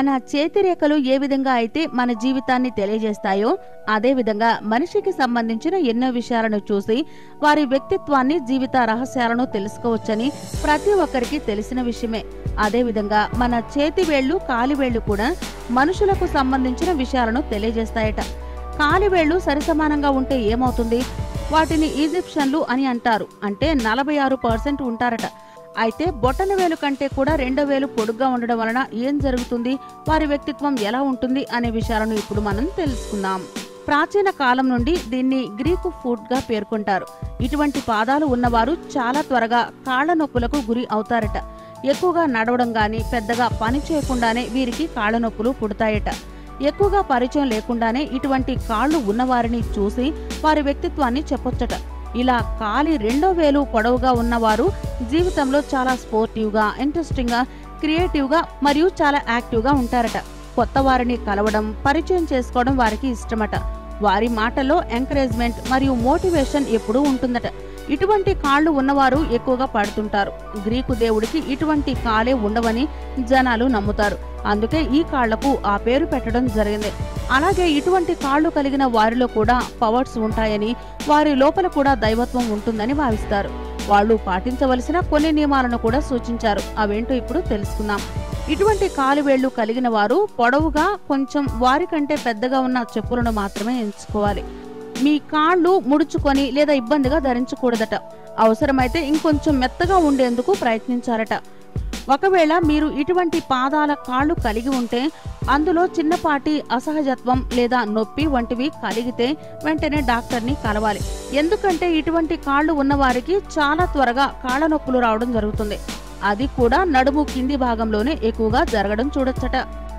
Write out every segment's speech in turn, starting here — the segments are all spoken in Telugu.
మన చేతి రేఖలు ఏ విధంగా అయితే మన జీవితాన్ని తెలియజేస్తాయో అదే విధంగా మనిషికి సంబంధించిన ఎన్నో విషయాలను చూసి వారి వ్యక్తిత్వాన్ని జీవిత రహస్యాలను తెలుసుకోవచ్చని ప్రతి ఒక్కరికి తెలిసిన విషయమే అదే విధంగా మన చేతి వేళ్లు కాలి వేళ్లు కూడా మనుషులకు సంబంధించిన విషయాలను తెలియజేస్తాయట కాలి వేళ్లు సరిసమానంగా ఉంటే ఏమవుతుంది వాటిని ఈజిప్షన్లు అని అంటారు అంటే నలభై ఆరు పర్సెంట్ ఉంటారట అయితే బొటన వేలు కంటే కూడా రెండో వేలు పొడుగ్గా ఉండడం వలన ఏం జరుగుతుంది వారి వ్యక్తిత్వం ఎలా ఉంటుంది అనే విషయాలను ఇప్పుడు మనం తెలుసుకుందాం ప్రాచీన కాలం నుండి దీన్ని గ్రీకు ఫుడ్ గా పేర్కొంటారు ఇటువంటి పాదాలు ఉన్నవారు చాలా త్వరగా కాళ్ల నొప్పులకు గురి అవుతారట ఎక్కువగా నడవడం గాని పెద్దగా పని చేయకుండానే వీరికి కాళ్ల నొప్పులు పుడతాయట ఎక్కువగా పరిచయం లేకుండానే ఇటువంటి కాళ్ళు ఉన్నవారిని చూసి వారి వ్యక్తిత్వాన్ని చెప్పొచ్చట ఇలా కాలి రెండో వేలు పొడవుగా ఉన్నవారు జీవితంలో చాలా స్పోర్టివ్గా ఇంట్రెస్టింగ్గా క్రియేటివ్గా మరియు చాలా యాక్టివ్గా ఉంటారట కొత్త వారిని కలవడం పరిచయం చేసుకోవడం వారికి ఇష్టమట వారి మాటలో ఎంకరేజ్మెంట్ మరియు మోటివేషన్ ఎప్పుడూ ఉంటుందట ఇటువంటి కాళ్ళు ఉన్నవారు ఎక్కువగా పడుతుంటారు గ్రీకు దేవుడికి ఇటువంటి కాలే ఉండవని జనాలు నమ్ముతారు అందుకే ఈ కాళ్లకు ఆ పేరు పెట్టడం జరిగింది అలాగే ఇటువంటి కాళ్ళు కలిగిన వారిలో కూడా పవర్స్ ఉంటాయని వారి లోపల కూడా దైవత్వం ఉంటుందని భావిస్తారు వాళ్ళు పాటించవలసిన కొన్ని నియమాలను కూడా సూచించారు అవేంటో ఇప్పుడు తెలుసుకుందాం ఇటువంటి కాలువేళ్లు కలిగిన వారు పొడవుగా కొంచెం వారి కంటే పెద్దగా ఉన్న చెప్పులను మాత్రమే ఎంచుకోవాలి మీ కాళ్ళు ముడుచుకొని లేదా ఇబ్బందిగా ధరించకూడదట అవసరమైతే ఇంకొంచెం మెత్తగా ఉండేందుకు ప్రయత్నించారట ఒకవేళ మీరు ఇటువంటి పాదాల కాళ్ళు కలిగి ఉంటే అందులో చిన్నపాటి అసహజత్వం లేదా నొప్పి వంటివి కలిగితే వెంటనే డాక్టర్ని కలవాలి ఎందుకంటే ఇటువంటి కాళ్ళు ఉన్నవారికి చాలా త్వరగా కాళ్ళ నొప్పులు రావడం జరుగుతుంది అది కూడా నడుము కింది భాగంలోనే ఎక్కువగా జరగడం చూడొచ్చట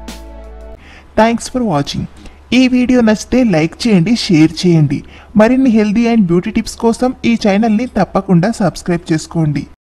థ్యాంక్స్ ఫర్ వాచింగ్ ఈ వీడియో నచ్చితే లైక్ చేయండి షేర్ చేయండి మరిన్ని హెల్దీ అండ్ బ్యూటీ టిప్స్ కోసం ఈ ఛానల్ని తప్పకుండా సబ్స్క్రైబ్ చేసుకోండి